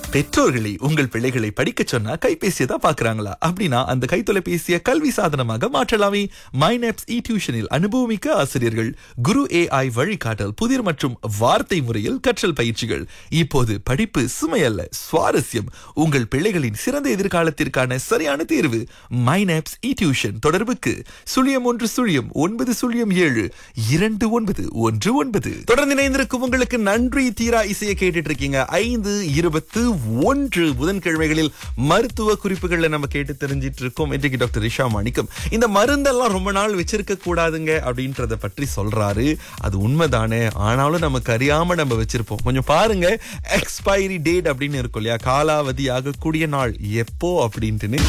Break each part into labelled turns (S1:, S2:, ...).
S1: பெற்றோர்களை உங்கள் பிள்ளைகளை படிக்க சொன்னா கைபேசியை தான் பாக்குறாங்களா அப்படின்னா அந்த கைத்தொலைபேசியை கல்வி சாதனமாக மாற்றலாமே மைனப்ஸ் இ டியூஷனில் அனுபவமிக்க ஆசிரியர்கள் குரு ஏஐ வழிகாட்டல் புதிர் மற்றும் வார்த்தை முறையில் கற்றல் பயிற்சிகள் இப்போது படிப்பு சுமையல்ல சுவாரஸ்யம் உங்கள் பிள்ளைகளின் சிறந்த எதிர்காலத்திற்கான சரியான தேர்வு மைனப்ஸ் இ டியூஷன் தொடர்புக்கு சுழியம் ஒன்று சுழியம் ஒன்பது சுழியம் ஏழு இரண்டு ஒன்பது ஒன்று ஒன்பது தொடர்ந்து இணைந்திருக்கும் உங்களுக்கு நன்றி தீரா இசையை கேட்டுட்டு இருக்கீங்க ஐந்து இருபத்து ஒன்று புதன்கிழமைகளில் மருத்துவ குறிப்புகள்ல நம்ம கேட்டு தெரிஞ்சிட்டு இருக்கோம் இன்றைக்கு டாக்டர் ரிஷா மாணிக்கம் இந்த மருந்தெல்லாம் ரொம்ப நாள் வச்சிருக்க கூடாதுங்க அப்படின்றத பற்றி சொல்றாரு அது உண்மைதானே ஆனாலும் நமக்கு அறியாம நம்ம வச்சிருப்போம் கொஞ்சம் பாருங்க எக்ஸ்பைரி டேட் அப்படின்னு இருக்கும் இல்லையா காலாவதி ஆகக்கூடிய நாள் எப்போ அப்படின்ட்டுன்னு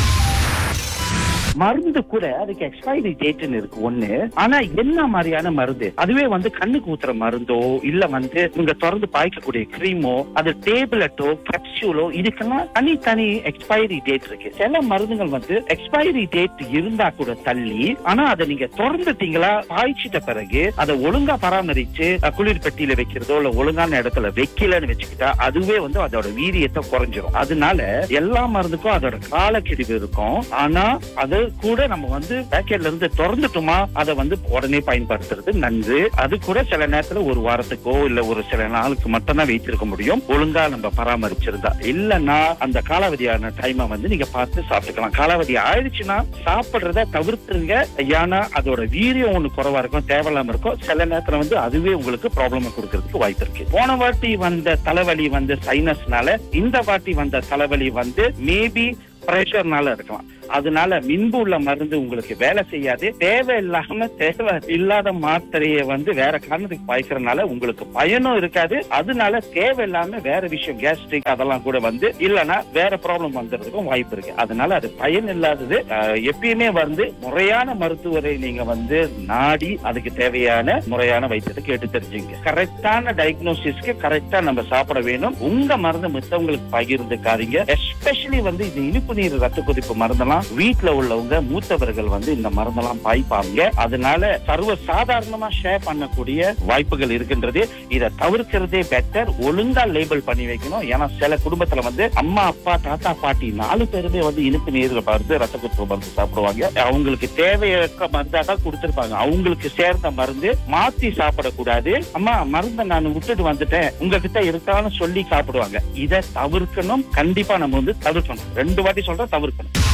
S2: மருந்து கூட அதுக்கு எக்ஸ்பைரி டேட்னு இருக்கு ஒண்ணு ஆனா என்ன மாதிரியான மருந்து அதுவே வந்து கண்ணுக்கு ஊத்துற மருந்தோ இல்ல வந்து நீங்க திறந்து பாய்க்கக்கூடிய கிரீமோ அது டேப்லெட்டோ கேப்சூலோ இதுக்கெல்லாம் தனித்தனி எக்ஸ்பைரி டேட் இருக்கு சில மருந்துகள் வந்து எக்ஸ்பைரி டேட் இருந்தா கூட தள்ளி ஆனா அதை நீங்க திறந்துட்டீங்களா பாய்ச்சிட்ட பிறகு அதை ஒழுங்கா பராமரிச்சு அஹ், குளிர் பெட்டியில வைக்கிறதோ இல்ல ஒழுங்கான இடத்துல வைக்கலன்னு வச்சுக்கிட்டா அதுவே வந்து அதோட வீரியத்தை குறைஞ்சிரும் அதனால எல்லா மருந்துக்கும் அதோட காலக்கெடுவு இருக்கும் ஆனா அது கூட நம்ம வந்து பேக்கெட்ல இருந்து திறந்துட்டோமா அதை வந்து உடனே பயன்படுத்துறது நன்று அது கூட சில நேரத்துல ஒரு வாரத்துக்கோ இல்ல ஒரு சில நாளுக்கு மட்டும் தான் வைத்திருக்க முடியும் ஒழுங்கா நம்ம பராமரிச்சிருந்தா இல்லன்னா அந்த காலாவதியான டைமை வந்து நீங்க பார்த்து சாப்பிட்டுக்கலாம் காலாவதி ஆயிடுச்சுன்னா சாப்பிடுறத தவிர்த்துருங்க ஏன்னா அதோட வீரியம் ஒண்ணு குறைவா இருக்கும் தேவையில்லாம இருக்கும் சில நேரத்துல வந்து அதுவே உங்களுக்கு ப்ராப்ளம் கொடுக்கறதுக்கு வாய்ப்பு இருக்கு போன வாட்டி வந்த தலைவலி வந்து சைனஸ்னால இந்த வாட்டி வந்த தலைவலி வந்து மேபி பிரஷர்னால இருக்கலாம் அதனால மின்பு உள்ள மருந்து உங்களுக்கு வேலை செய்யாது தேவையில்லாம தேவை இல்லாத மாத்திரையை வந்து வேற காரணத்துக்கு பாய்க்கிறதுனால உங்களுக்கு பயனும் இருக்காது அதனால தேவையில்லாம வேற விஷயம் கேஸ்ட்ரிக் அதெல்லாம் கூட வந்து இல்லைன்னா வேற ப்ராப்ளம் வந்துறதுக்கும் வாய்ப்பு இருக்கு அதனால அது பயன் இல்லாதது அஹ், எப்பயுமே வந்து முறையான மருத்துவரை நீங்க வந்து நாடி அதுக்கு தேவையான முறையான வைத்தியத்தை கேட்டு தெரிஞ்சுங்க கரெக்டான டயக்னோசிஸ்க்கு கரெக்டா நம்ம சாப்பிட வேணும் உங்க மருந்து மித்தவங்களுக்கு பகிர்ந்துக்காதீங்க எஸ்பெஷலி வந்து இந்த இனிப்பு நீர் ரத்த கொதிப்பு மருந்தெல்லாம் வீட்ல உள்ளவங்க மூத்தவர்கள் வந்து இந்த மருந்தெல்லாம் பாய்ப்பாங்க அதனால சர்வ சாதாரணமா ஷேர் பண்ணக்கூடிய வாய்ப்புகள் இருக்கின்றது இதை தவிர்க்கிறதே பெட்டர் ஒழுங்கா லேபிள் பண்ணி வைக்கணும் ஏன்னா சில குடும்பத்துல வந்து அம்மா அப்பா தாத்தா பாட்டி நாலு பேருமே வந்து இனிப்பு நீர்ல மருந்து ரத்த கொதிப்பு மருந்து சாப்பிடுவாங்க அவங்களுக்கு தேவையற்ற மருந்தா தான் கொடுத்திருப்பாங்க அவங்களுக்கு சேர்ந்த மருந்து மாத்தி சாப்பிடக்கூடாது அம்மா மருந்தை நான் விட்டுட்டு வந்துட்டேன் உங்ககிட்ட இருக்கான்னு சொல்லி சாப்பிடுவாங்க இதை தவிர்க்கணும் கண்டிப்பா நம்ம வந்து தவிர்க்கணும் ரெண்டு வாட்டி சொல்ற தவிர்க்கணும்